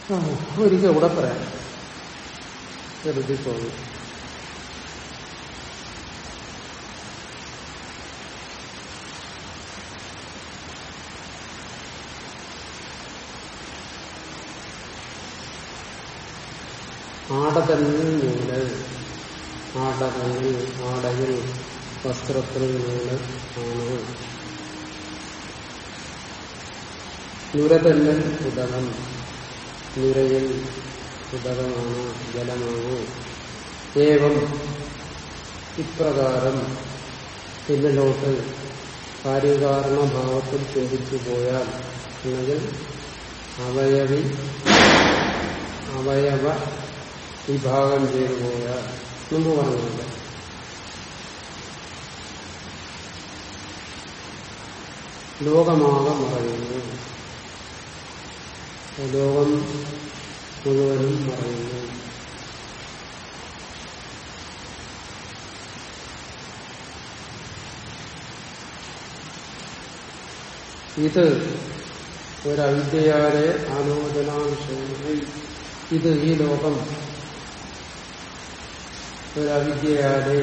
ആ, ഒരിക്കൽ ഇവിടെ പറയാം കരുതി തോന്നി ആടതന്നിൽ നൂല് ആടതന്നിൽ ആടയിൽ വസ്ത്രത്തിൽ നൂല് ആണ് നുരതന്നൽ ഉദകം നുരയിൽ ഉദകമാണ് ജലമാണ് ഏവം ഇപ്രകാരം പിന്നിലോട്ട് കാര്യകാരണഭാവത്തിൽ ചിന്തിച്ചു പോയാൽ അല്ലെങ്കിൽ അവയവി അവയവ വിഭാഗം ചെയ്തു പോയാൽ മുമ്പ് പറഞ്ഞില്ല ലോകമാകെ മറയുന്നു ലോകം മുഴുവനും മറയുന്നു ഇത് ഒരവിദ്യയാലെ ആലോചനാ വിഷയമായി ഇത് ഈ ലോകം ഒരവിദ്യയാലെ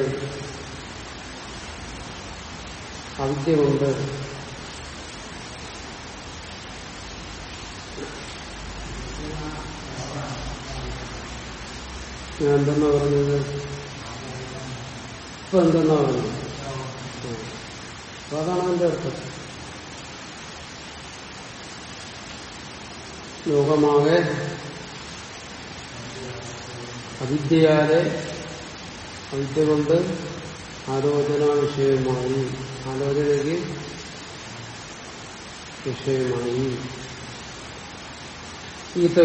അവിദ്യ കൊണ്ട് ഞാൻ എന്തെന്നാ പറഞ്ഞത് ഇപ്പൊ എന്തെന്നാ പറഞ്ഞത് ഉം. അപ്പൊ അതാണ് അതിന്റെ അർത്ഥം ലോകമാകെ അവിദ്യയാലെ അവിദ്യ കൊണ്ട് ആലോചന വിഷയമായി ആലോചനയ്ക്ക് വിഷയമായി ഇത്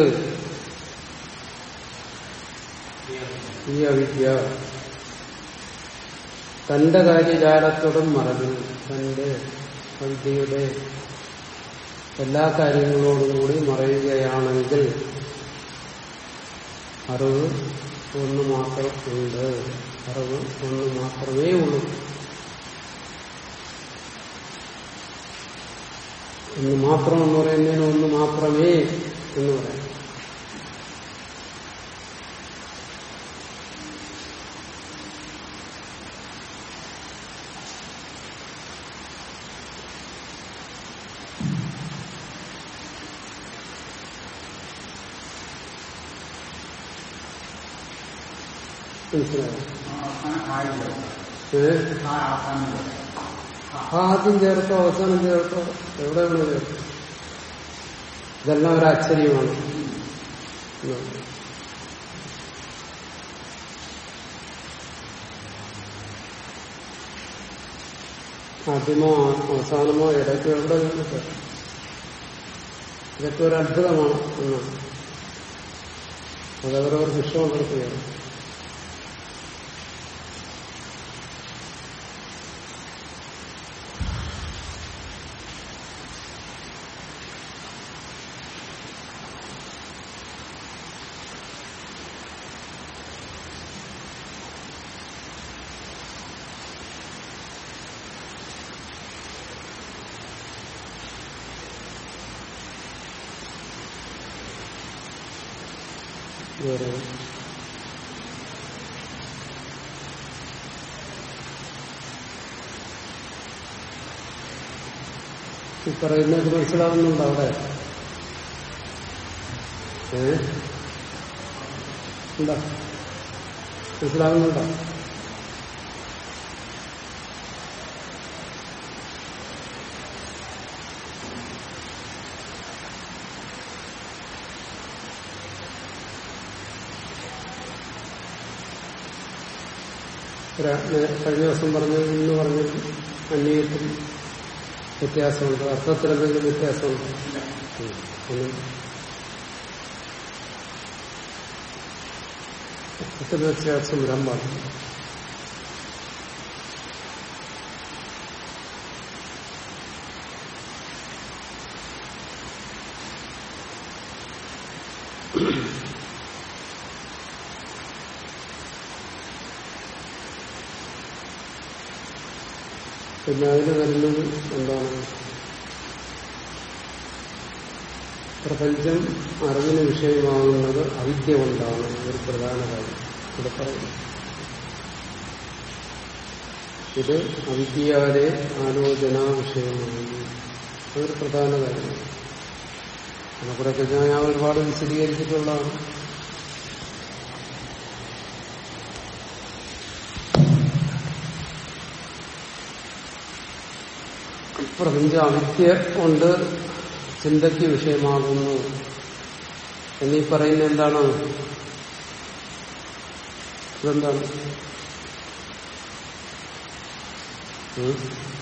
ഈ അവിദ്യ തന്റെ കാര്യജാലത്തോടും മറന്നു തന്റെ അവിദ്യയുടെ എല്ലാ കാര്യങ്ങളോടും കൂടി മറയുകയാണെങ്കിൽ അറിവ് ഒന്ന് മാത്രം ഉണ്ട് അറിവ് ഒന്ന് മാത്രമേ ഉള്ളൂ ഒന്ന് മാത്രം എന്ന് പറയുന്നതിന് ഒന്ന് മാത്രമേ എന്ന് പറയാം മനസ്സിലായോ ഏ? ആദ്യം ചേർത്തോ അവസാനം ചേർത്തോ എവിടെ വേണോ ചേർത്തോ ഇതെല്ലാം ഒരു ആശ്ചര്യമാണ് എന്നാണ്. ആദ്യമോ അവസാനമോ ഇടയ്ക്കോ എവിടെ നിന്നിട്ട് ഇതൊക്കെ ഒരു അത്ഭുതമാണ് എന്നാണ് അതവരവർക്ക് ഇഷ്ടമുള്ളവർക്കുകയാണ് വേറെ ഈ പറയുന്നത് മനസ്സിലാവുന്നുണ്ടോ അവിടെ ഏ എന്താ മനസ്സിലാവുന്നുണ്ടോ ഒരു- കഴിഞ്ഞ ദിവസം പറഞ്ഞത് ഇന്ന് പറഞ്ഞത് അന്യത്തിൽ വ്യത്യാസമുണ്ട് അർത്ഥത്തിൽ എന്തെങ്കിലും വ്യത്യാസമുണ്ട് ഉം. ഒന്നും അർത്ഥത്തിൽ വ്യത്യാസം വരാൻ പാടില്ല പിന്നെ അതിന് വരുന്നത് എന്താണ് പ്രപഞ്ചം അറിവിന് വിഷയമാകുന്നത് അവിദ്യ കൊണ്ടാണ് ഒരു പ്രധാന കാര്യം ഇവിടെ പറയുന്നു ഇത് അവിദ്യയാലെ ആലോചനാ വിഷയമാണ് അതൊരു പ്രധാന കാര്യമാണ് അതിനെക്കുറിച്ചൊക്കെ ഞാൻ ഞാൻ ഒരുപാട് വിശദീകരിച്ചിട്ടുള്ളതാണ് പ്രപഞ്ചം അവിദ്യ കൊണ്ട് ചിന്തയ്ക്ക് വിഷയമാകുന്നു എന്നീ പറയുന്ന എന്താണ് ഇതെന്താണ് ഉം?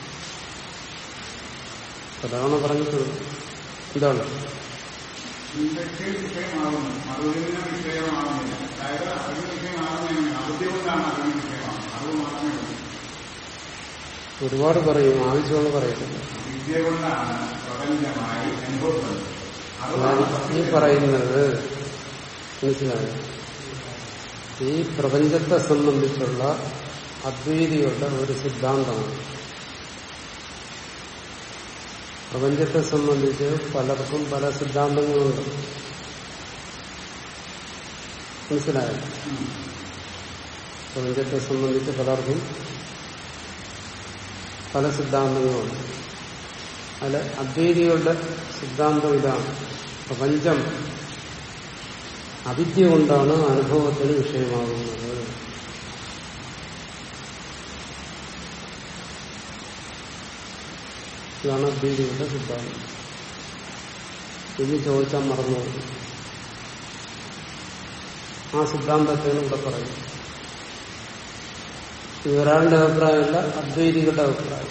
അതാണ് പറഞ്ഞിട്ടുള്ളത് എന്താണ് ചിന്തയ്ക്ക് വിഷയമാകുന്നു അറിവിന് വിഷയമാകുന്നില്ല അതായത് അറിവിന് വിഷയമാകുന്നതിന് അബുദ്ധി കൊണ്ടാണ് അറിവിന് വിഷയമാകുന്നത് അറിവ് മാത്രമേ ഉള്ളൂ ഒരുപാട് പറയും ആവശ്യമുള്ള പറയത്തില്ല വിദ്യ കൊണ്ടാണ് പ്രപഞ്ചമായി അനുഭവപ്പെടുന്നത് അതാണ് ഈ അറിവാണ് പറയുന്നത് മനസ്സിലായോ ഈ പ്രപഞ്ചത്തെ സംബന്ധിച്ചുള്ള അദ്വൈതികളുടെ ഒരു സിദ്ധാന്തമാണ് പ്രപഞ്ചത്തെ സംബന്ധിച്ച് പലർക്കും പല സിദ്ധാന്തങ്ങളുണ്ട് മനസ്സിലായോ പ്രപഞ്ചത്തെ സംബന്ധിച്ച് പലർക്കും പല സിദ്ധാന്തങ്ങളുണ്ട് അതിൽ അദ്വൈതികളുടെ സിദ്ധാന്തം ഇതാണ് പ്രപഞ്ചം അവിദ്യ കൊണ്ടാണ് അനുഭവത്തിന് വിഷയമാകുന്നത് ഇതാണ് അദ്വൈതികളുടെ സിദ്ധാന്തം ഇനി ചോദിച്ചാൽ മറന്നു പോകും. ആ സിദ്ധാന്തത്തെയാണ് ഇവിടെ പറയുന്നത് ഇത് ഒരാളുടെ അഭിപ്രായമല്ല അദ്വൈതികളുടെ അഭിപ്രായം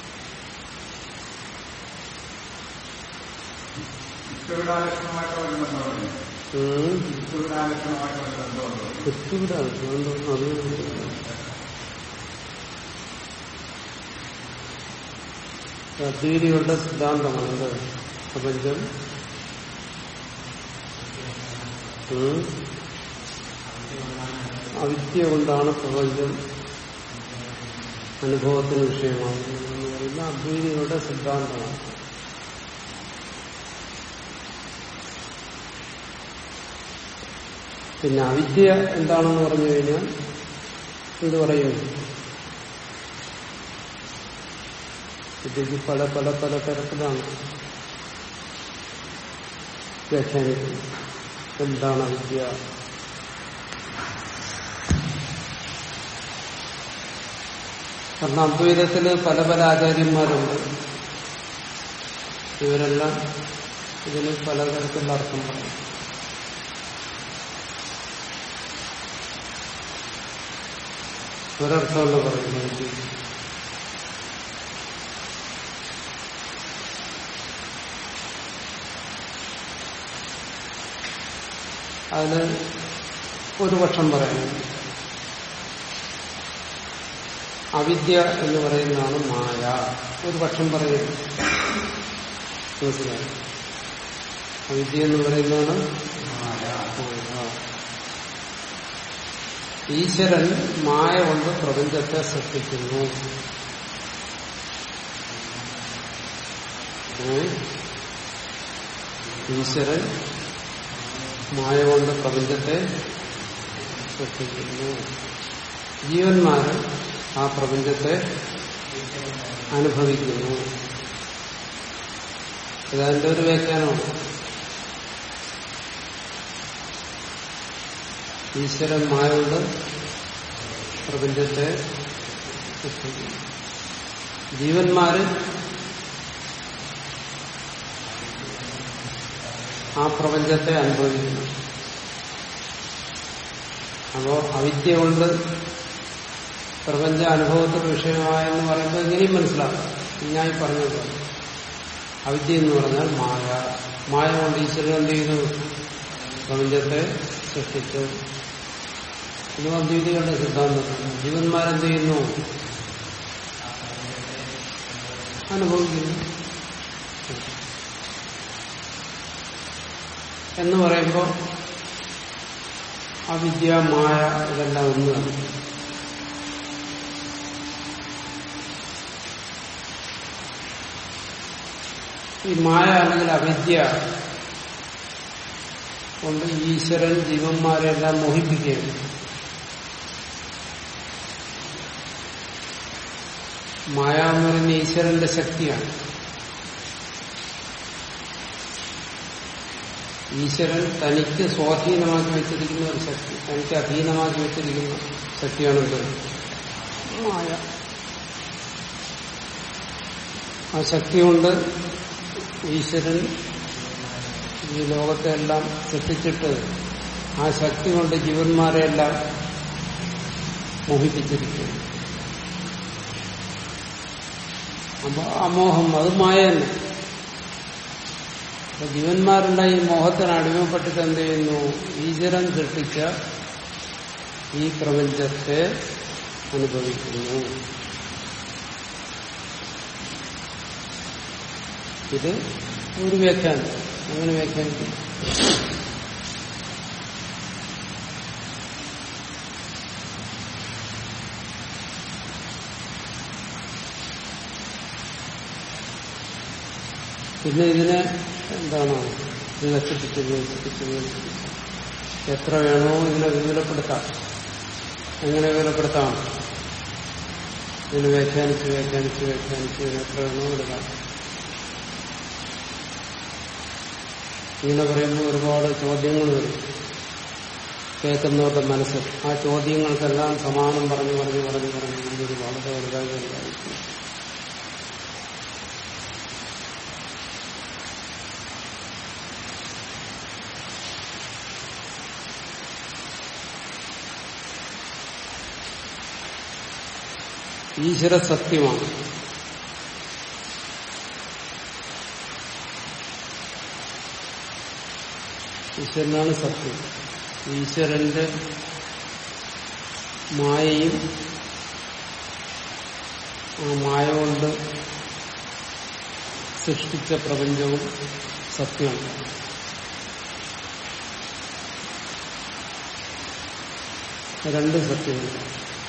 യുക്തിവിടാലക്ഷണമായിട്ടുള്ള ഒരു ബന്ധമുണ്ട് ഉം. യുക്തിവിടാലക്ഷണമായിട്ടുള്ള ഒരു ബന്ധമുണ്ട് തെറ്റുവിടാണ് അതുകൊണ്ട് അറിയുന്നില്ല അദ്വൈതികളുടെ സിദ്ധാന്തമാണ് എന്ത് പ്രപഞ്ചം ഉം. അവിദ്യ കൊണ്ടാണ് പ്രപഞ്ചം അനുഭവത്തിന് വിഷയമാകുന്നത് എന്ന് പറയുന്ന അദ്വൈതികളുടെ സിദ്ധാന്തമാണ് പിന്നെ അവിദ്യ എന്താണെന്ന് പറഞ്ഞു കഴിഞ്ഞാൽ എന്ത് പറയുന്നു വിദ്യക്ക് പല പല പല തരത്തിലാണ് വ്യാഖ്യാനിക്കുന്നത് എന്താണ് അവിദ്യ കാരണം അദ്വൈതത്തില് പല പല ആചാര്യന്മാരുണ്ട് ഇവരെല്ലാം ഇതിന് പലതരത്തിലുള്ള അർത്ഥം പറയും ഒരർത്ഥമല്ല പറയുന്നത് അതിന് ഒരു പക്ഷം പറയുന്നു അവിദ്യ എന്ന് പറയുന്നതാണ് മായ ഒരു പക്ഷം പറയുന്നു മനസ്സിലായി അവിദ്യ എന്ന് പറയുന്നതാണ് മായ ഈശ്വരൻ മായ കൊണ്ട് പ്രപഞ്ചത്തെ സൃഷ്ടിക്കുന്നു ഏ? ഈശ്വരൻ മായ കൊണ്ട് പ്രപഞ്ചത്തെ സൃഷ്ടിക്കുന്നു ജീവന്മാര് ആ പ്രപഞ്ചത്തെ അനുഭവിക്കുന്നു ഇതതിന്റെ ഒരു വ്യാഖ്യാനമാണ് ഈശ്വരൻ മായ കൊണ്ട് പ്രപഞ്ചത്തെ സൃഷ്ടിക്കുന്നു ജീവന്മാര് ആ പ്രപഞ്ചത്തെ അനുഭവിക്കുന്നു അപ്പോ അവിദ്യ കൊണ്ട് പ്രപഞ്ച അനുഭവത്തിന് വിഷയമായെന്ന് പറയുമ്പോൾ എങ്ങനെയും മനസ്സിലാക്കാം ഞാൻ ഈ പറഞ്ഞത് അവിദ്യ എന്ന് പറഞ്ഞാൽ മായ മായ കൊണ്ട് ഈശ്വരൻ എന്ത് ചെയ്തു പ്രപഞ്ചത്തെ സൃഷ്ടിച്ചു ഇത് അദ്വൈതികളുടെ സിദ്ധാന്തമാണ് ജീവന്മാരെന്ത് ചെയ്യുന്നു അനുഭവിക്കുന്നു എന്ന് പറയുമ്പോൾ അവിദ്യ മായ ഇതെല്ലാം ഒന്ന് തന്നെ ഈ മായ അല്ലെങ്കിൽ അവിദ്യ കൊണ്ട് ഈശ്വരൻ ജീവന്മാരെല്ലാം മോഹിപ്പിക്കുകയാണ് മായ എന്ന് പറയുന്ന ഈശ്വരന്റെ ശക്തിയാണ് ഈശ്വരൻ തനിക്ക് സ്വാധീനമാക്കി വെച്ചിരിക്കുന്ന ഒരു ശക്തി തനിക്ക് അധീനമാക്കി വെച്ചിരിക്കുന്ന ശക്തിയാണ് ഇത് മായ ആ ശക്തി കൊണ്ട് ഈശ്വരൻ ഈ ലോകത്തെ എല്ലാം സൃഷ്ടിച്ചിട്ട് ആ ശക്തി കൊണ്ട് ജീവന്മാരെയെല്ലാം മോഹിപ്പിച്ചിരിക്കുന്നു അപ്പൊ അമോഹം അത് മായ തന്നെ അപ്പൊ ജീവന്മാരുള്ള ഈ മോഹത്തിന് അടിമപ്പെട്ടിട്ട് എന്ത് ചെയ്യുന്നു ഈശ്വരൻ സൃഷ്ടിച്ച ഈ പ്രപഞ്ചത്തെ അനുഭവിക്കുന്നു ഇത് ഒരു വ്യാഖ്യാനം അങ്ങനെ വ്യാഖ്യാനിക്കും പിന്നെ ഇതിനെ എന്താണ് ഇത് നശിപ്പിച്ച് വികസിപ്പിച്ച് വികസിപ്പിച്ച് എത്ര വേണോ ഇതിനെ വിപുലപ്പെടുത്താം എങ്ങനെ വിപുലപ്പെടുത്താം ഇതിനെ വ്യാഖ്യാനിച്ച് വ്യാഖ്യാനിച്ച് വ്യാഖ്യാനിച്ച് ഇതിനെ എത്ര വേണോ എടുക്കാം ഇങ്ങനെ പറയുമ്പോൾ ഒരുപാട് ചോദ്യങ്ങൾ വരും കേൾക്കുന്നവരുടെ മനസ്സിൽ ആ ചോദ്യങ്ങൾക്കെല്ലാം സമാനം പറഞ്ഞു പറഞ്ഞു പറഞ്ഞു പറഞ്ഞു പറഞ്ഞു ഒരുപാട് വലുതായി വലുതായിരിക്കും ഈശ്വര സത്യമാണ് ഈശ്വരനാണ് സത്യം ഈശ്വരന്റെ മായയും ആ മായ കൊണ്ട് സൃഷ്ടിച്ച പ്രപഞ്ചവും സത്യമാണ് രണ്ട് സത്യമുണ്ട്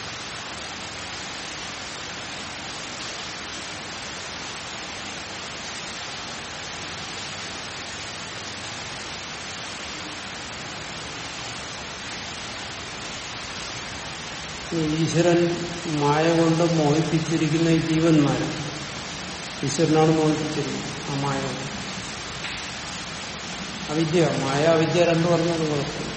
ഈ ഈശ്വരൻ മായ കൊണ്ട് മോഹിപ്പിച്ചിരിക്കുന്ന ഈ ജീവന്മാരെ ഈശ്വരനാണ് മോഹിപ്പിച്ചിരിക്കുന്നത് ആ മായ കൊണ്ട് അവിദ്യ മായ അവിദ്യ രണ്ടു പറഞ്ഞത് കുഴപ്പമില്ല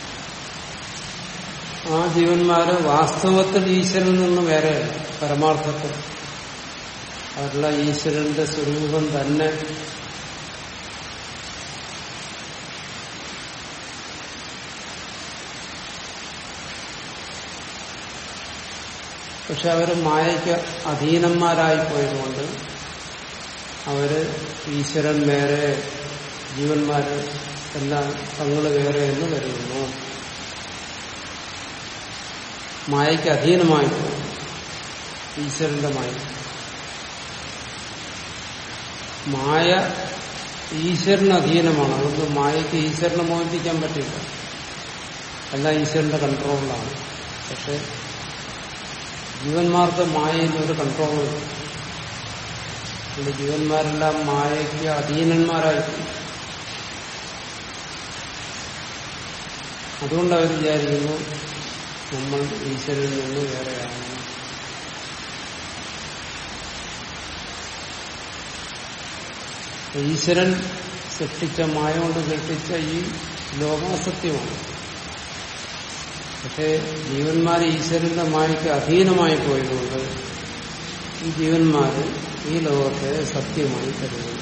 ആ ജീവന്മാര് വാസ്തവത്തിൽ ഈശ്വരനിൽ നിന്ന് വേറെയല്ല പരമാർത്ഥത്തിൽ അവരുടെ ഈശ്വരന്റെ സ്വരൂപം തന്നെ പക്ഷെ അവര് മായയ്ക്ക് അധീനന്മാരായി പോയതുകൊണ്ട് അവര് ഈശ്വരൻ വേറെ ജീവന്മാര് എല്ലാം തങ്ങള് വേറെ എന്ന് കരുതുന്നു മായയ്ക്ക് അധീനമായി പോകും ഈശ്വരന്റെ മായ മായ ഈശ്വരന് അധീനമാണ് അതുകൊണ്ട് മായയ്ക്ക് ഈശ്വരനെ മോഹിപ്പിക്കാൻ പറ്റില്ല എല്ലാം ഈശ്വരന്റെ കൺട്രോളിലാണ് പക്ഷെ ജീവന്മാർക്ക് മായയിൽ ഒരു കൺട്രോളും ജീവന്മാരെല്ലാം മായയ്ക്ക് അധീനന്മാരായി അതുകൊണ്ട് അവർ വിചാരിക്കുന്നു നമ്മൾ ഈശ്വരനിൽ നിന്ന് വേറെയാണ് ഈശ്വരൻ സൃഷ്ടിച്ച മായ കൊണ്ട് സൃഷ്ടിച്ച ഈ ലോകാസത്യമാണ് പക്ഷേ ജീവന്മാർ ഈശ്വരന്റെ മായയ്ക്ക് അധീനമായി പോയതുകൊണ്ട് ഈ ജീവന്മാര് ഈ ലോകത്തെ സത്യമായി കരുതുന്നു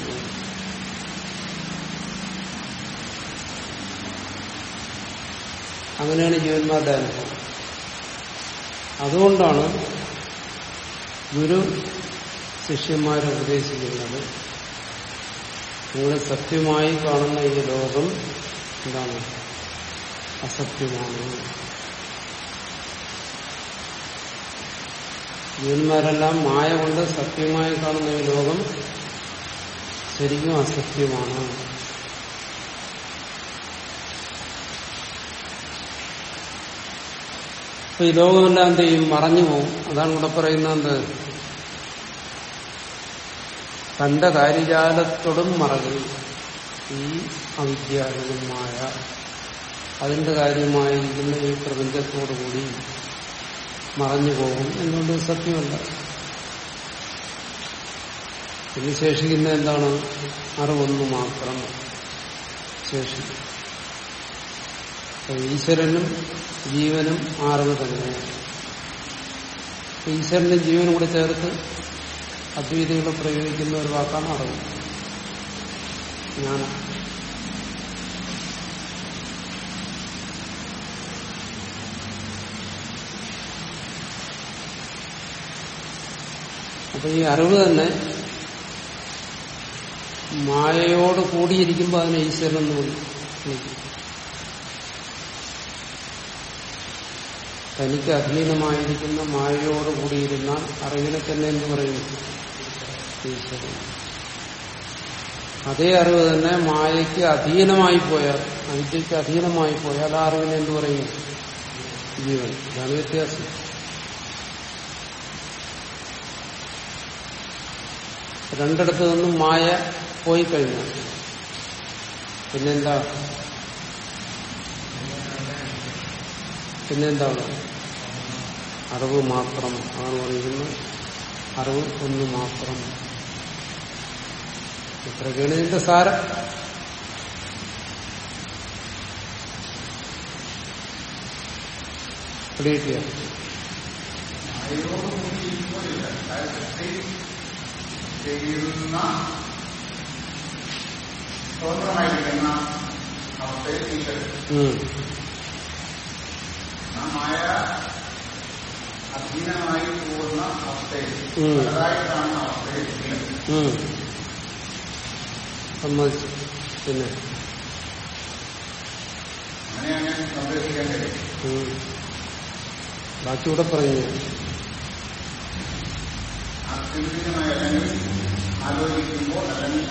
അങ്ങനെയാണ് ജീവന്മാരുടെ അനുഭവം അതുകൊണ്ടാണ് ഗുരു ശിഷ്യന്മാരെ ഉപദേശിക്കുന്നത് നിങ്ങൾ സത്യമായി കാണുന്ന ഈ ലോകം എന്താണ് അസത്യമാണ് ജീവന്മാരെല്ലാം മായ കൊണ്ട് സത്യമായി കാണുന്ന ഈ ലോകം ശരിക്കും അസത്യമാണ് അപ്പൊ ഈ ലോകമെല്ലാം എന്ത് ചെയ്യും മറഞ്ഞു പോകും അതാണ് ഇവിടെ പറയുന്നത് എന്ത് തന്റെ കാര്യജാലത്തോടും മറകും ഈ അവിദ്യ അല്ലെങ്കിൽ മായ അതിന്റെ കാര്യമായിരിക്കുന്ന ഈ പ്രപഞ്ചത്തോടുകൂടി മറഞ്ഞു പോകും എന്നുകൊണ്ട് സത്യമല്ല പിന്നെ ശേഷിക്കുന്ന എന്താണ് അറിവൊന്നു മാത്രം ശേഷിക്കും അപ്പൊ ഈശ്വരനും ജീവനും ആ അറിവ് തന്നെ ഈശ്വരനും ജീവനും കൂടെ ചേർത്ത് അദ്വൈതികളെ പ്രയോഗിക്കുന്ന ഒരു വാക്കാണ് അറിവ് ജ്ഞാനം അപ്പൊ ഈ അറിവ് തന്നെ മായയോട് കൂടിയിരിക്കുമ്പോൾ അതിനെ ഈശ്വരൻ എന്ന് വിളിക്കും തനിക്ക് അധീനമായിരിക്കുന്ന മായയോട് കൂടിയിരുന്നാൽ അറിവിനെ തന്നെ എന്ത് പറയും ഈശ്വരൻ അതേ അറിവ് തന്നെ മായയ്ക്ക് അധീനമായി പോയാൽ അവിദ്യക്ക് അധീനമായി പോയാൽ ആ അറിവിനെ എന്ത് പറയും ജീവൻ ഇതാണ് വ്യത്യാസം രണ്ടിടത്തു നിന്നും മായ പോയി കഴിഞ്ഞാൽ പിന്നെന്താ പിന്നെന്താണ് അറിവ് മാത്രം ആണ് പറയുന്നത് അറിവ് ഒന്ന് മാത്രം ഇത്രയൊക്കെയാണ് ഇതിന്റെ സാരം പിടികിട്ടിയ ചെയ്യുന്ന സ്വതന്ത്രമായിരിക്കുന്ന അവസ്ഥയിൽ ഈശ്വരൻ ആ മായ അധീനമായി പോകുന്ന അവസ്ഥയിൽ ഉം. പലതായി കാണുന്ന അവസ്ഥയിൽ ഇല്ല. സമ്മതിച്ചു പിന്നെ അങ്ങനെ അങ്ങനെ സംരക്ഷിക്കാൻ കഴിയും ഉം. ബാക്കി ഇവിടെ പറഞ്ഞു ആത്യന്തികമായി അല്ലെങ്കിൽ ആലോചിക്കുമ്പോൾ അല്ലെങ്കിൽ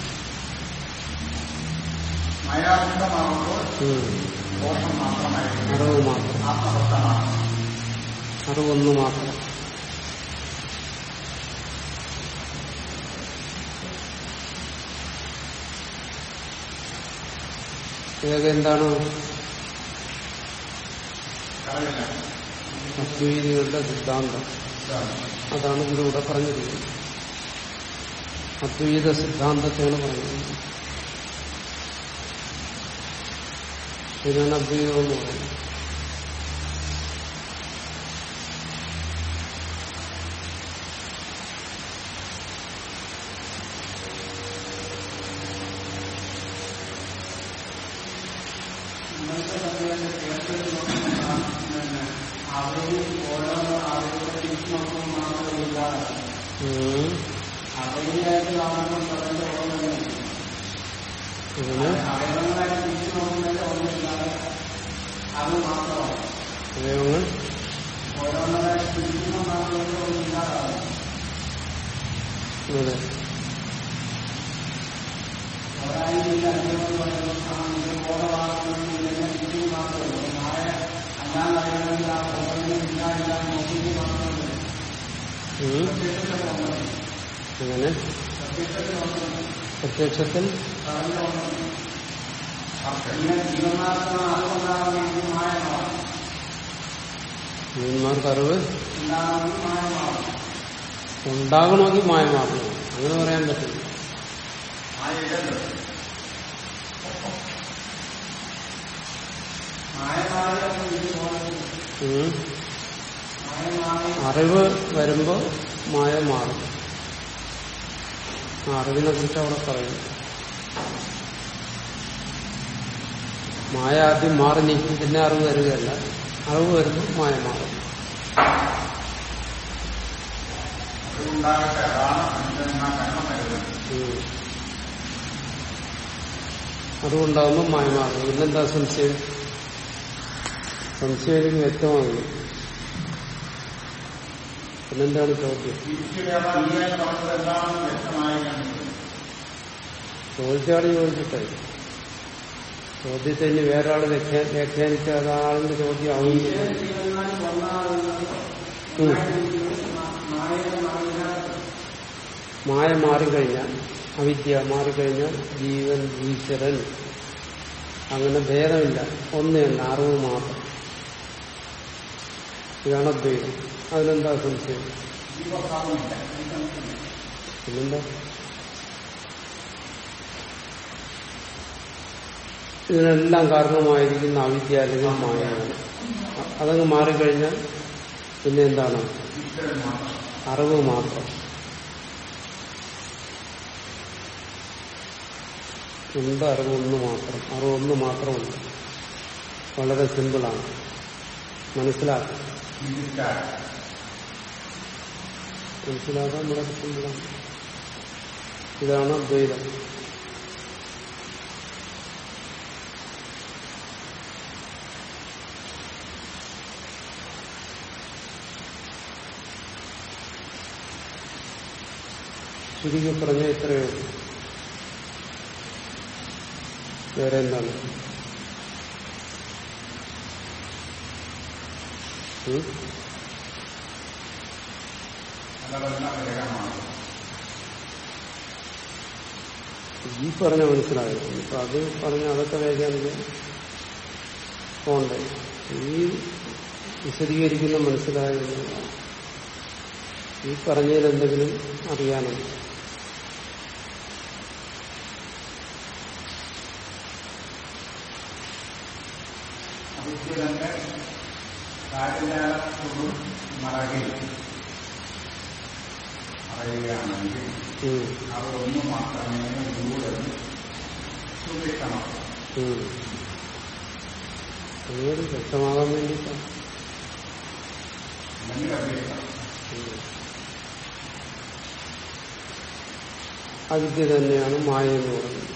മയാമുക്തമാകുമ്പോൾ ഉം. ദോഷം മാത്രമായിരിക്കും അറിവ് മാത്രം ആത്മവൃത്തമാണ് അറിവൊന്നു മാത്രം ഇതൊക്കെ എന്താണ് കളവില്ല അദ്വൈതികളുടെ സിദ്ധാന്തം അതാണ് ഇതിലൂടെ പറഞ്ഞിരിക്കുന്നത് അദ്വൈത സിദ്ധാന്തത്തെയാണ് പറയുന്നത് ഇതിനാണ് അദ്വൈതം എന്ന് പറയുന്നത് ഉം. അങ്ങനെ അവയവങ്ങൾ അതെ ഉം. അങ്ങനെ പ്രത്യക്ഷത്തിൽ ജീവന്മാർക്ക് അറിവ് ഉണ്ടാകണമെങ്കിൽ മായമാകണം അങ്ങനെ പറയാൻ പറ്റില്ല മായയില്ലല്ലോ ഉം. അറിവ് വരുമ്പോ മായ മാറും ആ അറിവിനെ കുറിച്ച് അവിടെ പറയും മായ ആദ്യം മാറി നീക്കും പിന്നെ അറിവ് വരികയല്ല അറിവ് വരുമ്പോൾ മായ മാറും അതുണ്ടാകട്ടെ അതാണ് മനുഷ്യനെന്നാ കർമ്മം വരുന്നത് ഉം. അറിവുണ്ടാകുമ്പോൾ മായ മാറും പിന്നെന്താ സംശയം സംശയം എനിക്ക് വ്യക്തമാകുന്നു പിന്നെന്താണ് ചോദ്യം തിരിച്ചുള്ള അന്യായ പറഞ്ഞത് എന്താണെന്ന് വ്യക്തമായി കണ്ടു ചോദിച്ചാണ് ചോദിച്ചിട്ടെ ചോദ്യത്തെ ഇനി വേറെ ആള് വ്യാഖ്യാനിച്ച അതാളിന്റെ ചോദ്യം ആവുന്നില്ല ഉം. മായ മാറിക്കഴിഞ്ഞാൽ അവിദ്യ മാറിക്കഴിഞ്ഞാൽ ജീവൻ ഈശ്വരൻ അങ്ങനെ ഭേദമില്ല ഒന്ന് തന്നെ അറിവ് മാത്രം ഇതാണ് അദ്വൈതം അതിലെന്താ സംശയം ജീവഭാവമില്ല ഈ സംശയം പിന്നെന്താ ഇതിനെല്ലാം കാരണമായിരിക്കുന്ന അവിദ്യ അല്ലെങ്കിൽ മായയാണ് അ- അതങ്ങ് മാറിക്കഴിഞ്ഞാൽ പിന്നെ എന്താണ് ഈശ്വരൻ മാത്രം അറിവ് മാത്രം ഉണ്ട് അറിവ് ഒന്ന് മാത്രം അറിവ് ഒന്ന് മാത്രമുണ്ട് വളരെ സിമ്പിളാണ് മനസ്സിലാക്കാം ചിന്തിച്ചാൽ മനസ്സിലാക്കാൻ വളരെ സിമ്പിളാണ് ഇതാണ് അദ്വൈതം ചുരുക്കി പറഞ്ഞ ഇത്രയേ ഉള്ളൂ വേറെ എന്താണ് ഉം? അതെല്ലാം വേഗമാണ് ഈ പറഞ്ഞ മനസ്സിലായത് ഇപ്പൊ അത് പറഞ്ഞ അതൊക്കെ വ്യാഖ്യാനിക്കാൻ പോണ്ടേ ഈ വിശദീകരിക്കുന്ന മനസ്സിലായത് ഈ പറഞ്ഞതിൽ എന്തെങ്കിലും അറിയാനുണ്ട് അവിദ്യ തന്നെ കാര്യജാലത്തോടും മറകിൽ പറയുകയാണെങ്കിൽ ഉം. അവർ ഒന്ന് മാത്രമേ ദൂരം സൂക്ഷിക്കണം ഉം. അതുകൊണ്ട് വ്യക്തമാകാൻ വേണ്ടിയിട്ടാണ് അല്ലെങ്കിൽ അഭ്യർത്ഥം അവിദ്യ തന്നെയാണ് മായ എന്ന് പറയുന്നത്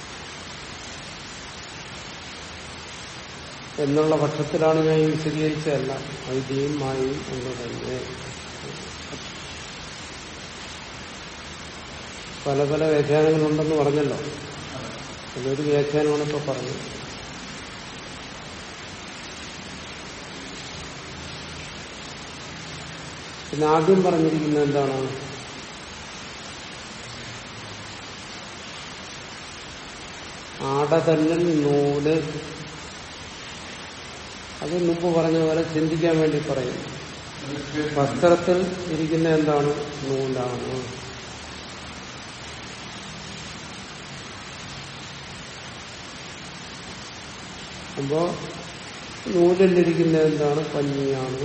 എന്നുള്ള പക്ഷത്തിലാണ് ഞാൻ ഈ വിശദീകരിച്ചതല്ല അവിദ്യയും മായയും എന്ന് തന്നെ പല പല വ്യാഖ്യാനങ്ങളുണ്ടെന്ന് പറഞ്ഞല്ലോ അതൊരു വ്യാഖ്യാനമാണ് ഇപ്പൊ പറഞ്ഞത് പിന്നെ ആദ്യം പറഞ്ഞിരിക്കുന്നത് എന്താണ് ആടതന്നൽ നൂല് അത് മുമ്പ് പറഞ്ഞ പോലെ ചിന്തിക്കാൻ വേണ്ടി പറയുന്നു വസ്ത്രത്തിൽ ഇരിക്കുന്ന എന്താണ് നൂലാണ് അപ്പോ നൂലിലിരിക്കുന്ന എന്താണ് പഞ്ഞിയാണ്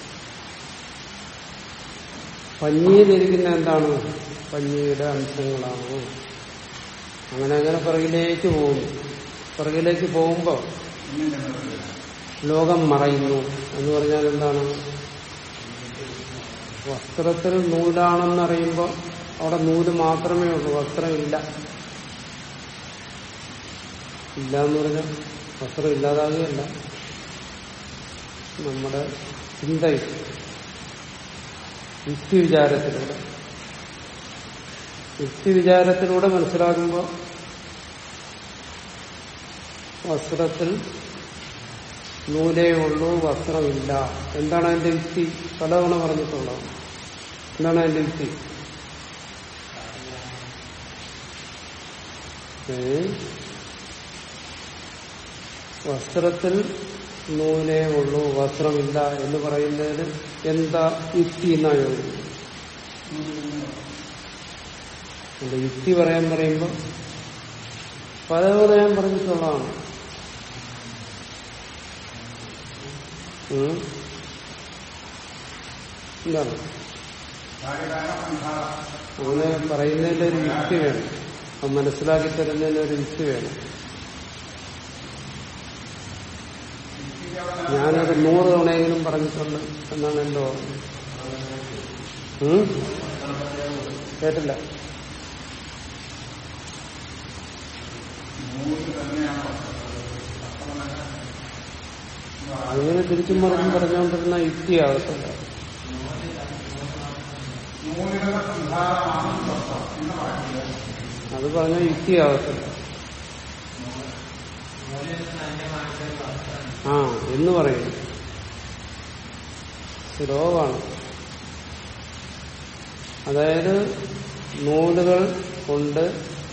പഞ്ഞിയിലിരിക്കുന്ന എന്താണ് പഞ്ഞിയുടെ അംശങ്ങളാണ് അങ്ങനെ അങ്ങനെ പിറകിലേക്ക് പോകുന്നു പിറകിലേക്ക് പോകുമ്പോൾ ഇങ്ങനെ നിർത്തില്ല ലോകം മറയുന്നു എന്ന് പറഞ്ഞാൽ എന്താണ് വസ്ത്രത്തിൽ നൂലാണെന്നറിയുമ്പോൾ അവിടെ നൂല് മാത്രമേ ഉള്ളൂ വസ്ത്രം ഇല്ല ഇല്ല എന്ന് പറഞ്ഞാൽ വസ്ത്രം ഇല്ലാതാകുകയല്ല നമ്മുടെ ചിന്തയിൽ യുക്തി വിചാരത്തിലൂടെ യുക്തി വിചാരത്തിലൂടെ മനസ്സിലാക്കുമ്പോൾ വസ്ത്രത്തിൽ നൂലേ ഉള്ളൂ വസ്ത്രമില്ല എന്താണ് അതിന്റെ യുക്തി പലതവണ പറഞ്ഞിട്ടുള്ളത് എന്താണ് അതിന്റെ യുക്തി ഏ? വസ്ത്രത്തിൽ നൂലേ ഉള്ളൂ വസ്ത്രമില്ല എന്ന് പറയുന്നതിന് എന്താ യുക്തി എന്നാണ് ചോദിക്കുന്നത് എന്റെ യുക്തി പറയാൻ പറയുമ്പോൾ പലതവണ ഞാൻ പറഞ്ഞിട്ടുള്ളതാണ് ഉം. എന്താണ് കാര്യകാല സംഹാരം അങ്ങനെ പറയുന്നതിന്റെ ഒരു യുക്തി വേണം അത് മനസ്സിലാക്കി തരുന്നതിന് ഒരു യുക്തി വേണം ഞാനത് നൂറ് തവണയെങ്കിലും പറഞ്ഞിട്ടുണ്ട് എന്നാണ് എന്റെ ഓർമ്മ ഉം? കേട്ടില്ല നൂല് തന്നെയാണ് അങ്ങനെ തിരിച്ചും മറിച്ചും പറഞ്ഞുകൊണ്ടിരുന്ന യുക്തിയാകത്തില്ല നൂലുകളുടെ സംഹാരമാണ് വസ്ത്രം എന്ന് പറയുന്നത് അത് പറഞ്ഞ യുക്തിയാകത്തില്ല ആ എന്ന് പറയും ശ്ലോകമാണ് അതായത് നൂലുകൾ കൊണ്ട്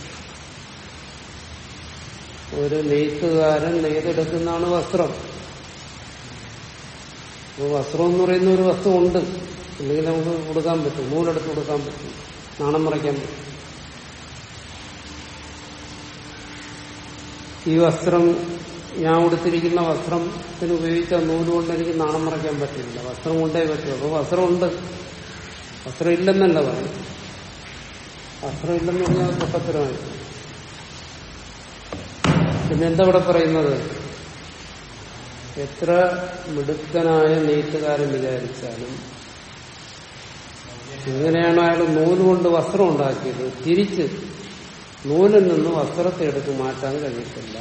ഒരു നെയ്ത്തുകാരൻ നെയ്തെടുക്കുന്നതാണ് വസ്ത്രം അപ്പോൾ വസ്ത്രം എന്ന് പറയുന്ന ഒരു വസ്തു ഉണ്ട് അല്ലെങ്കിൽ നമുക്ക് കൊടുക്കാൻ പറ്റും നൂലെടുത്ത് കൊടുക്കാൻ പറ്റും നാണം മറയ്ക്കാൻ പറ്റും ഈ വസ്ത്രം ഞാൻ ഉടുത്തിരിക്കുന്ന വസ്ത്രത്തിന് ഉപയോഗിച്ച നൂല് കൊണ്ട് എനിക്ക് നാണം മറയ്ക്കാൻ പറ്റില്ല വസ്ത്രം കൊണ്ടേ പറ്റൂ അപ്പോൾ വസ്ത്രമുണ്ട് വസ്ത്രം ഇല്ലെന്നല്ല പറയും വസ്ത്രം ഇല്ലെന്ന് പറഞ്ഞാൽ പൊട്ടത്തരമായി പിന്നെ എന്താ ഇവിടെ പറയുന്നത് എത്ര മിടുക്കനായ നെയ്ത്തുകാരൻ വിചാരിച്ചാലും എങ്ങനെയാണ് അയാൾ നൂല് കൊണ്ട് വസ്ത്രം ഉണ്ടാക്കിയത് തിരിച്ച് നൂലിൽ നിന്ന് വസ്ത്രത്തെ എടുത്ത് മാറ്റാൻ കഴിയത്തില്ല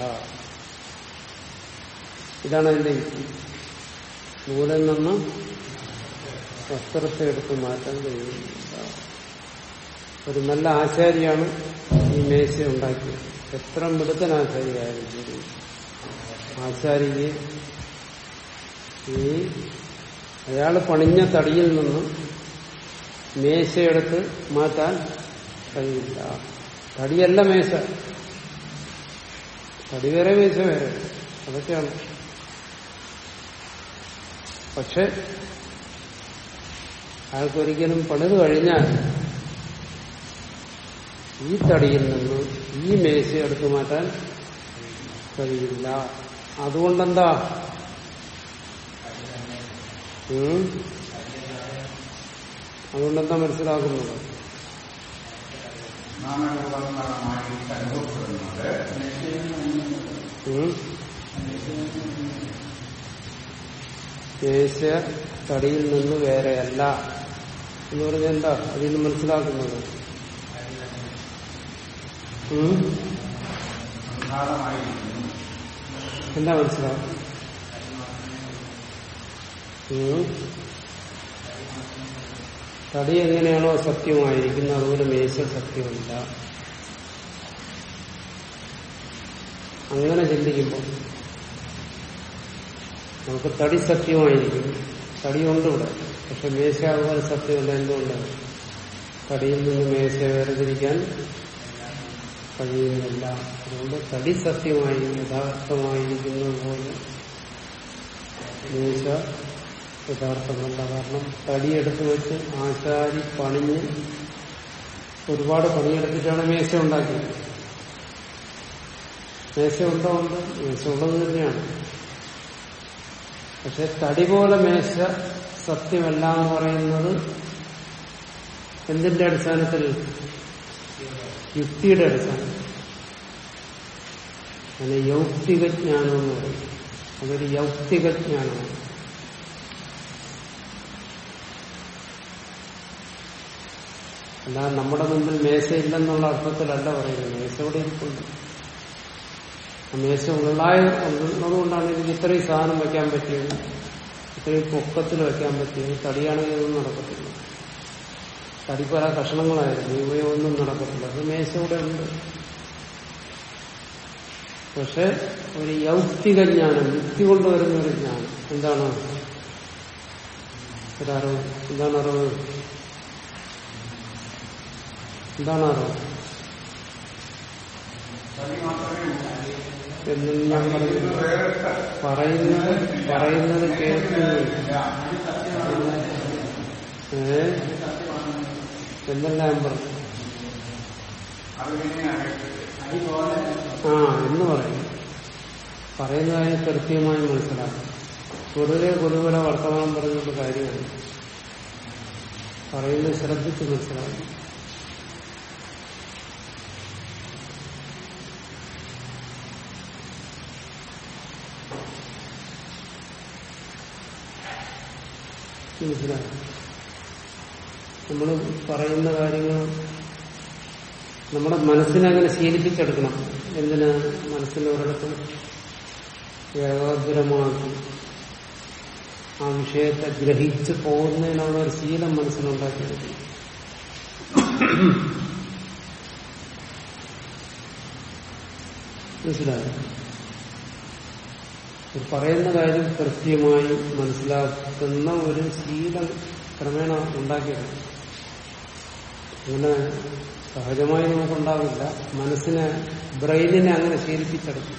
ഇതാണ് അതിന്റെ യുക്തി നൂലിൽ നിന്ന് വസ്ത്രത്തെ എടുത്ത് മാറ്റാൻ കഴിയുന്നില്ല ഒരു നല്ല ആചാര്യാണ് ഈ മേശ ഉണ്ടാക്കിയത് എത്ര മിടുക്കൻ ആചാര്യായാലും ശരി ആചാര്യയെ ഈ അയാൾ പണിഞ്ഞ തടിയിൽ നിന്നും മേശയെടുത്ത് മാറ്റാൻ കഴിയില്ല തടിയല്ല മേശ തടി വേറെ മേശ വേറെ അതൊക്കെയാണ് പക്ഷെ അയാൾക്കൊരിക്കലും പണിത് കഴിഞ്ഞാൽ ഈ തടിയിൽ നിന്ന് ഈ മേശ എടുത്തു മാറ്റാൻ കഴിയില്ല അതുകൊണ്ടെന്താ ഉം? അതുകൊണ്ടെന്താ മനസ്സിലാക്കുന്നത് നാമരൂപങ്ങളായി അനുഭവപ്പെടുന്നത് ഉം? മേശ തടിയിൽ നിന്ന് വേറെയല്ല എന്ന് പറഞ്ഞാൽ എന്താ അതിൽ നിന്ന് മനസ്സിലാക്കുന്നത് ഉം? സംഘാതമായിരിക്കുന്നു എന്താ മനസ്സിലാക്കുന്നത് ഉം? തടി എങ്ങനെയാണോ സത്യമായിരിക്കുന്നത് അതുപോലെ മേശ സത്യമല്ല അങ്ങനെ ചിന്തിക്കുമ്പോൾ നമുക്ക് തടി സത്യമായിരിക്കും തടിയുണ്ട് ഇവിടെ പക്ഷെ മേശ അതുപോലെ സത്യമല്ല എന്തുകൊണ്ട് തടിയിൽ നിന്ന് മേശ വേർതിരിക്കാൻ കഴിയുന്നില്ല അതുകൊണ്ട് തടി സത്യമായി യഥാർത്ഥമായിരിക്കുന്നത് പോലെ മേശ യഥാർത്ഥമല്ല കാരണം തടിയെടുത്ത് വെച്ച് ആശാരി പണിഞ്ഞ് ഒരുപാട് പണിയെടുത്തിട്ടാണ് മേശ ഉണ്ടാക്കിയത് മേശ ഉണ്ടോ ഉണ്ട് മേശ ഉള്ളത് തന്നെയാണ് പക്ഷെ തടി പോലെ മേശ സത്യമല്ല എന്ന് പറയുന്നത് എന്തിന്റെ അടിസ്ഥാനത്തിൽ യുക്തിയുടെ അടിസ്ഥാനത്തിൽ അതിന് യൗക്തിക ജ്ഞാനം എന്ന് പറയും അതൊരു യൗക്തിക ജ്ഞാനമാണ് അല്ലാതെ നമ്മുടെ മുമ്പിൽ മേശയില്ലെന്നുള്ള അർത്ഥത്തിലല്ല പറയുന്നത് മേശ ഇവിടെ ഇരിപ്പുണ്ട് ആ മേശ ഉള്ളായ ഉള്ളതുകൊണ്ടാണ് എനിക്ക് ഇത്രയും സാധനം വെക്കാൻ പറ്റിയത് ഇത്രയും പൊക്കത്തിൽ വെക്കാൻ പറ്റിയത് തടിയാണെങ്കിൽ ഇതൊന്നും നടക്കത്തില്ല തടി പല കഷണങ്ങളായിരുന്നു ഇവയൊന്നും നടക്കത്തില്ല അത് മേശ ഇവിടെ ഉണ്ട് പക്ഷെ ഒരു യൗക്തിക ജ്ഞാനം യുക്തി കൊണ്ടുവരുന്ന ഒരു ജ്ഞാനം എന്താണ് ഒരറിവ് എന്താണ് അറിവ് എന്താണ് അറിവ് തടി മാത്രമേ ഉള്ളൂ. എന്ന് ഞാൻ ഇത് പറയുന്നു വേറെ പറയുന്നത് പറയുന്നത് കേൾക്കുന്നില്ല ഏ എന്നല്ല ഞാൻ പറഞ്ഞു അതിനെയാണ് ആ എന്ന് പറയും പറയുന്ന കാര്യം കൃത്യമായി മനസ്സിലാക്കും പൊതുവെ പൊതുവിലെ വർത്തമാനം പറഞ്ഞുകൊണ്ട് കാര്യമാണ് പറയുന്നത് ശ്രദ്ധിച്ച് മനസ്സിലാക്കും മനസ്സിലാക്കും നമ്മൾ പറയുന്ന കാര്യങ്ങൾ നമ്മുടെ മനസ്സിനെ അങ്ങനെ ശീലിപ്പിച്ചെടുക്കണം എന്തിന് മനസ്സിനെ ഒരിടത്ത് ഏകാഗ്രമാക്കി ആ വിഷയത്തെ ഗ്രഹിച്ച് പോകുന്നതിനുള്ള ഒരു ശീലം മനസ്സിലുണ്ടാക്കിയെടുക്കണം മനസ്സിലായോ ഒരു പറയുന്ന കാര്യം കൃത്യമായി മനസ്സിലാക്കുന്ന ഒരു ശീലം ക്രമേണ ഉണ്ടാക്കിയെടുക്കും അങ്ങനെ സഹജമായി നമുക്കുണ്ടാവില്ല മനസ്സിനെ ബ്രെയിനിനെ അങ്ങനെ ശീലിപ്പിച്ചെടുക്കും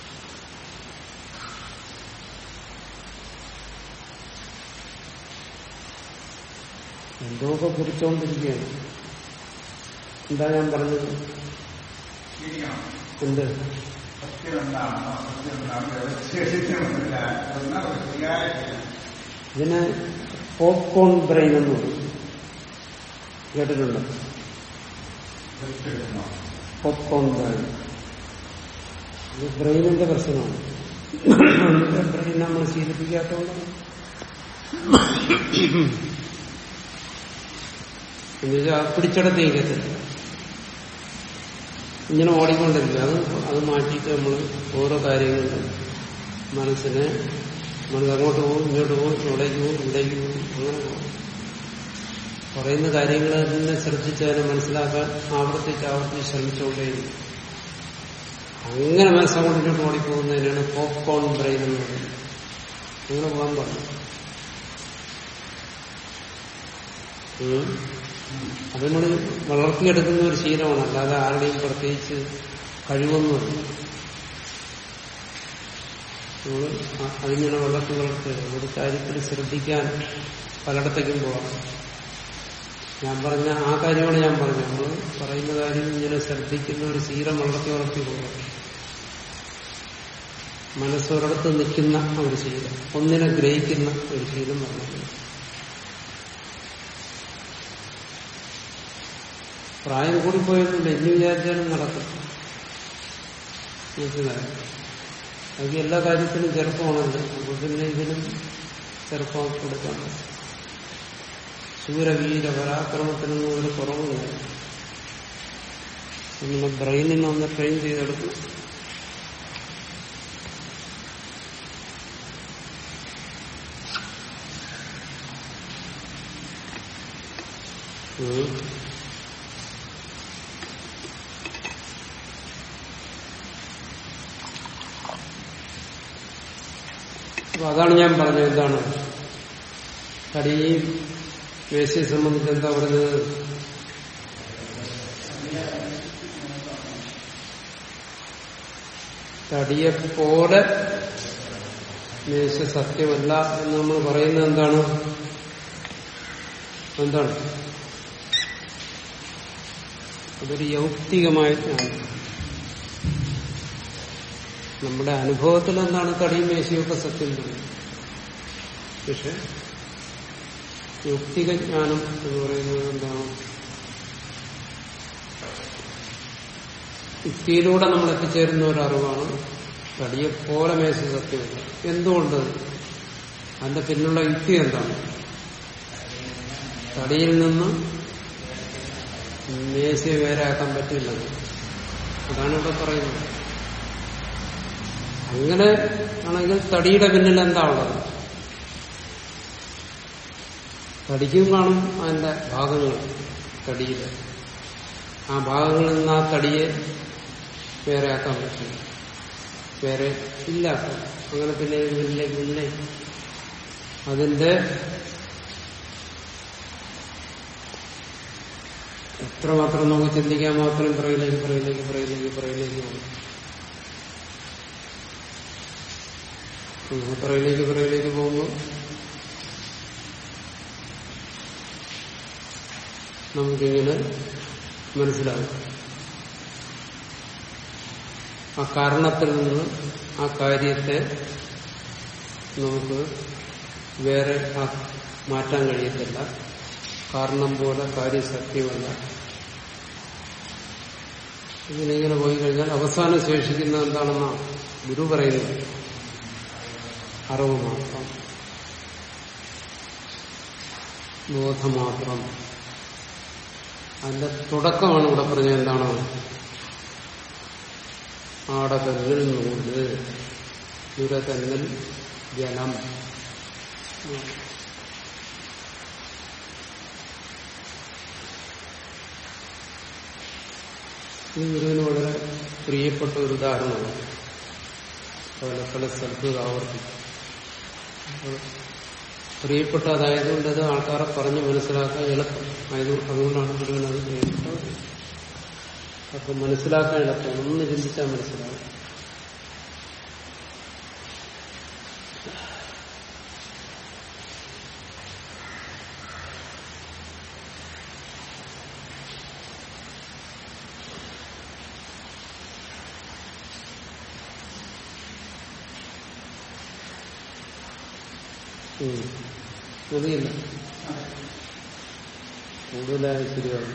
എന്തോക്കെ കുറിച്ചുകൊണ്ടിരിക്കുകയാണ് എന്താ ഞാൻ പറഞ്ഞത് ശരിയാണ് എന്ത് സത്യം എന്താണോ സത്യം എന്താണോ വ്യവശേഷിക്കുന്നില്ല എന്നാൽ ഒരു ശരിയായ ശീലം. ഇതിന് പോപ്കോൺ ബ്രെയിൻ എന്ന് പറയും കേട്ടിട്ടുണ്ട് എടുത്തിടുന്നു. പോപ്കോൺ ബ്രെയിൻ ഇത് ബ്രെയിനിന്റെ പ്രശ്നമാണ് ബ്രെയിൻ നമ്മൾ ശീലിപ്പിക്കാത്തതുകൊണ്ട് എന്നുവെച്ചാൽ പിടിച്ചെടുത്ത് നീക്കത്തില്ല ഇങ്ങനെ ഓടിക്കൊണ്ടിരിക്കുക അത് അത് മാറ്റിയിട്ട് നമ്മൾ ഓരോ കാര്യങ്ങളും മനസ്സിനെ മനസ്സ് അങ്ങോട്ട് പോകും ഇങ്ങോട്ട് പോകും ഇവിടേക്ക് പോകും ഇവിടേക്ക് പോകും അങ്ങനെ പോകും പറയുന്ന കാര്യങ്ങൾ തന്നെ ശ്രദ്ധിച്ച് അതിനെ മനസ്സിലാക്കാൻ ആവർത്തിച്ച് ആവർത്തിച്ച് ശ്രമിച്ചുകൊണ്ടേയിരിക്കും അങ്ങനെ മനസ്സങ്ങോട്ട് ഇങ്ങോട്ട് ഓടിപ്പോകുന്നതിനാണ് പോപ്കോൺ ബ്രെയിൻ എന്ന് പറയുന്നത് അങ്ങനെ പോകാൻ പറഞ്ഞു ഉം. അത് നമ്മൾ വളർത്തിയെടുക്കുന്ന ഒരു ശീലമാണ് അല്ലാതെ ആരുടെയും പ്രത്യേകിച്ച് കഴിവൊന്നുമല്ല നമ്മൾ അതിങ്ങനെ വളർത്തി വളർത്തി ഒരു കാര്യത്തിൽ ശ്രദ്ധിക്കാൻ പലയിടത്തേക്കും പോകാം ഞാൻ പറഞ്ഞ ആ കാര്യമാണ് ഞാൻ പറഞ്ഞത് നമ്മൾ പറയുന്ന കാര്യം ഇങ്ങനെ ശ്രദ്ധിക്കുന്ന ഒരു ശീലം വളർത്തി വളർത്തി പോകാം മനസ്സൊരിടത്ത് നിൽക്കുന്ന ഒരു ശീലം ഒന്നിനെ ഗ്രഹിക്കുന്ന ഒരു ശീലം പറഞ്ഞു പ്രായം കൂടി പോയൊന്നുമില്ല ഇനി വിചാരിച്ചാലും നടക്കും മനസ്സിലായി അത് എല്ലാ കാര്യത്തിലും ചെറുപ്പമാണല്ലോ അപ്പൊ പിന്നെ ഇതിനും ചെറുപ്പമാക്കി കൊടുക്കാൻ പറ്റും ശൂരവീര പരാക്രമത്തിനൊന്നും ഒരു കുറവില്ല നമ്മുടെ ബ്രെയിനിനെ ഒന്ന് ട്രെയിൻ ചെയ്തെടുക്കണം ഉം. അപ്പൊ അതാണ് ഞാൻ പറഞ്ഞത് എന്താണ് തടിയും വേശ്യയെ സംബന്ധിച്ച് എന്താ പറഞ്ഞത് തടിയെപ്പോലെ മേശ സത്യമല്ല എന്ന് നമ്മൾ പറയുന്നത് എന്താണ് എന്താണ് അതൊരു യൗക്തികമായ ജ്ഞാനം നമ്മുടെ അനുഭവത്തിൽ എന്താണ് തടിയും മേശയൊക്കെ സത്യം പറയുന്നത് പക്ഷെ യുക്തിക ജ്ഞാനം എന്ന് പറയുന്നത് എന്താണ് യുക്തിയിലൂടെ നമ്മൾ എത്തിച്ചേരുന്ന ഒരു അറിവാണ് തടിയെപ്പോലെ മേശ സത്യമല്ല എന്തുകൊണ്ട് അതിന്റെ പിന്നുള്ള യുക്തി എന്താണ് തടിയിൽ നിന്ന് മേശയെ വേറാക്കാൻ പറ്റില്ലെന്ന് അതാണ് ഇവിടെ പറയുന്നത് അങ്ങനെ ആണെങ്കിൽ തടിയുടെ പിന്നിൽ എന്താ ഉള്ളത് തടിക്കും കാണും അതിന്റെ ഭാഗങ്ങൾ തടിയിൽ ആ ഭാഗങ്ങളിൽ നിന്ന് ആ തടിയെ വേറെ ആക്കാൻ പറ്റില്ല വേറെ ഇല്ല അങ്ങനെ പിന്നെ ഇതിലെ പിന്നെ അതിന്റെ എത്രമാത്രം നമുക്ക് ചിന്തിക്കാൻ മാത്രം പുറകിലേക്ക് പുറകിലേക്ക് പുറകിലേക്ക് പുറകിലേക്ക് പോകും ഉം, പുറകിലേക്ക് പുറകിലേക്ക് പോകുമ്പോൾ നമുക്കിങ്ങനെ മനസ്സിലാകും ആ കാരണത്തിൽ നിന്ന് ആ കാര്യത്തെ നമുക്ക് വേറെ ആ- മാറ്റാൻ കഴിയത്തില്ല കാരണം പോലെ കാര്യം സത്യമല്ല ഇങ്ങനെ ഇങ്ങനെ പോയി കഴിഞ്ഞാൽ അവസാനം ശേഷിക്കുന്ന എന്താണെന്നാ ഗുരു പറയുന്നത് അറിവ് മാത്രം ബോധമാത്രം അതിന്റെ തുടക്കമാണ് ഇവിടെ പറഞ്ഞത് എന്താണ് ആടകല്ലിൽ നൂല് ദുരതന്നിൽ ജലം ഈ ഗുരുവിന് വളരെ പ്രിയപ്പെട്ട ഒരു ഉദാഹരണമാണ് പല പല സ്ഥലത്ത് ഇത് ആവർത്തിക്കും അപ്പോൾ പ്രിയപ്പെട്ട അതായതുകൊണ്ട് അത് ആൾക്കാരെ പറഞ്ഞ് മനസ്സിലാക്കാൻ എളുപ്പം ആയത് അതുകൊണ്ടാണ് ഗുരുവിന് അത് പ്രിയപ്പെട്ടത് അപ്പൊ മനസ്സിലാക്കാൻ എളുപ്പമാണ് ഒന്ന് ചിന്തിച്ചാൽ മനസ്സിലാവും ഉം. മതിയില്ല കൂടുതലായി ശരിയാവും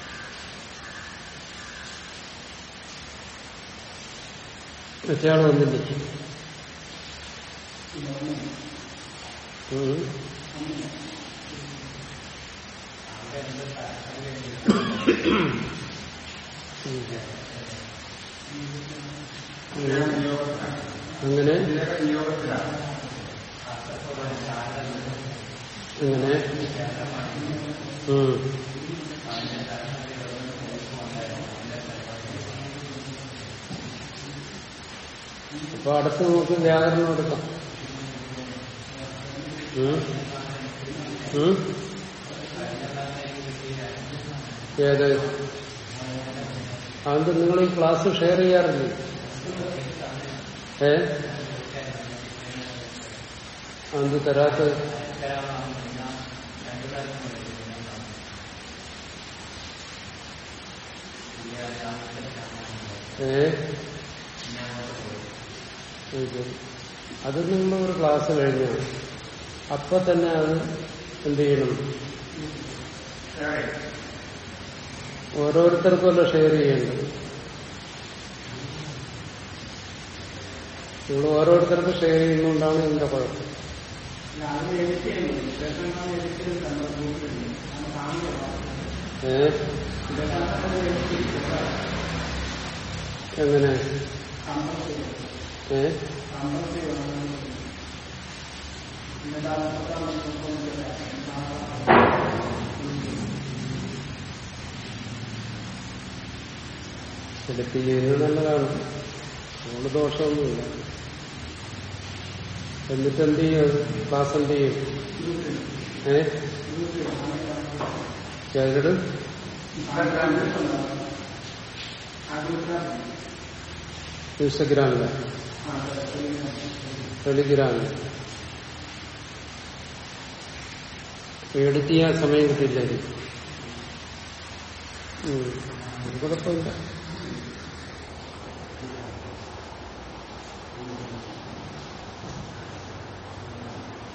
മറ്റേയാൾ വന്നില്ലേ ഉം. ഉം. അങ്ങനെ നിയോഗത്തിലാണ് അങ്ങനെ ഉം. അപ്പൊ അടുത്ത് നമുക്ക് വ്യാകരണം എടുക്കാം ഉം. ഉം? ഏത് അതുകൊണ്ട് നിങ്ങൾ ഈ ക്ലാസ് ഷെയർ ചെയ്യാറില്ലേ ഏ അത് തരാത്ത ഏ ഇത് അത് നിങ്ങൾ ഒരു ക്ലാസ് കഴിഞ്ഞാൽ അപ്പൊ തന്നെ അത് എന്ത് ചെയ്യണം ഓരോരുത്തർക്കുമല്ല ഷെയർ ചെയ്യേണ്ടത് നിങ്ങൾ ഓരോരുത്തർക്കും ഷെയർ ചെയ്യുന്നതുകൊണ്ടാണ് ഇതിന്റെ കുഴപ്പം അത് എഡിറ്റ് ചെയ്യുന്നു ഇതൊക്കെ എഡിറ്റ് ചെയ്ത് തന്നെ ഗ്രൂപ്പിലുണ്ട് നമ്മൾ കാണുന്നില്ല ഏ എങ്ങനെ ഏ എഡിറ്റ് ചെയ്യുന്നത് നല്ലതാണ് അതുകൊണ്ട് ദോഷമൊന്നുമില്ല എന്നിട്ട് എന്ത് ചെയ്യും അത്? ക്ലാസ് എന്ത് ചെയ്യും ഏ ചേട്ടട് ഇൻസ്റ്റഗ്രാമില് ടെലിഗ്രാമില് എഡിറ്റ് ചെയ്യാൻ സമയം കിട്ടില്ലായിരിക്കും ഉം. അത് കുഴപ്പമില്ല